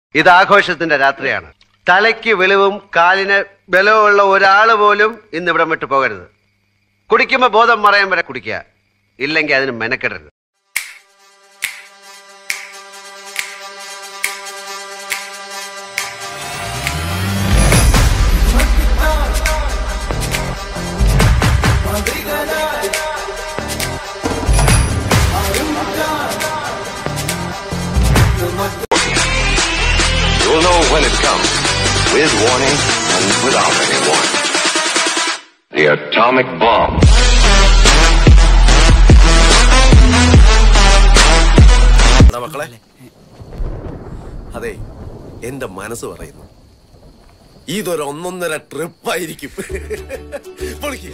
ഇത് ആഘോഷത്തിന്റെ രാത്രിയാണ് തലയ്ക്ക് വെളിവും കാലിന് ബലവുമുള്ള ഒരാൾ പോലും ഇന്ന് ഇവിടം വിട്ടു പോകരുത് കുടിക്കുമ്പോ ബോധം മറയാൻ വരെ കുടിക്കുക ഇല്ലെങ്കിൽ അതിന് മെനക്കെടരുത് You'll know when it comes, with warning and without any warning. The atomic bomb. എടാ മക്കളെ അതെ എന്റെ മനസ്സ് പറയുന്നു ഇതൊരു ഒന്നൊന്നര ട്രിപ്പായിരിക്കും പൊളിക്ക്.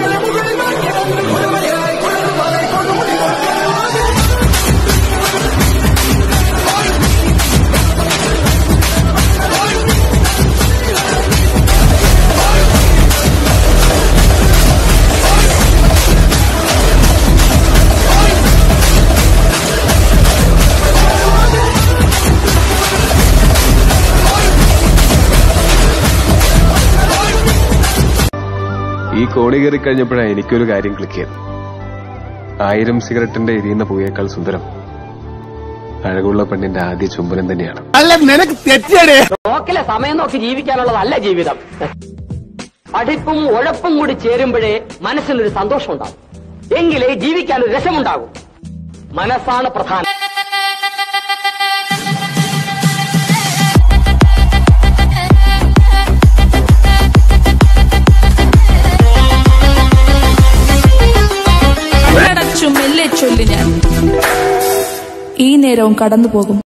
ഈ കോടി കയറി കഴിഞ്ഞപ്പോഴാണ് എനിക്കൊരു കാര്യം ക്ലിക്ക് ചെയ്തത് ആയിരം സിഗരറ്റിന്റെ എരിയുന്ന പൂയേക്കാൾ സുന്ദരം അഴകുള്ള പെണ്ണിന്റെ ആദ്യ ചുംബനം തന്നെയാണ് നോക്കിലെ സമയം നോക്കി ജീവിക്കാനുള്ളതല്ല ജീവിതം പഠിപ്പും ഉഴപ്പും കൂടി ചേരുമ്പോഴേ മനസ്സിനൊരു സന്തോഷം ഉണ്ടാകും എങ്കിലേ ജീവിക്കാനൊരു രസമുണ്ടാകും മനസ്സാണ് പ്രധാനം അടച്ചു മെല്ലെ ചൊല്ലി ഞാൻ ഈ നേരവും കടന്നു പോകും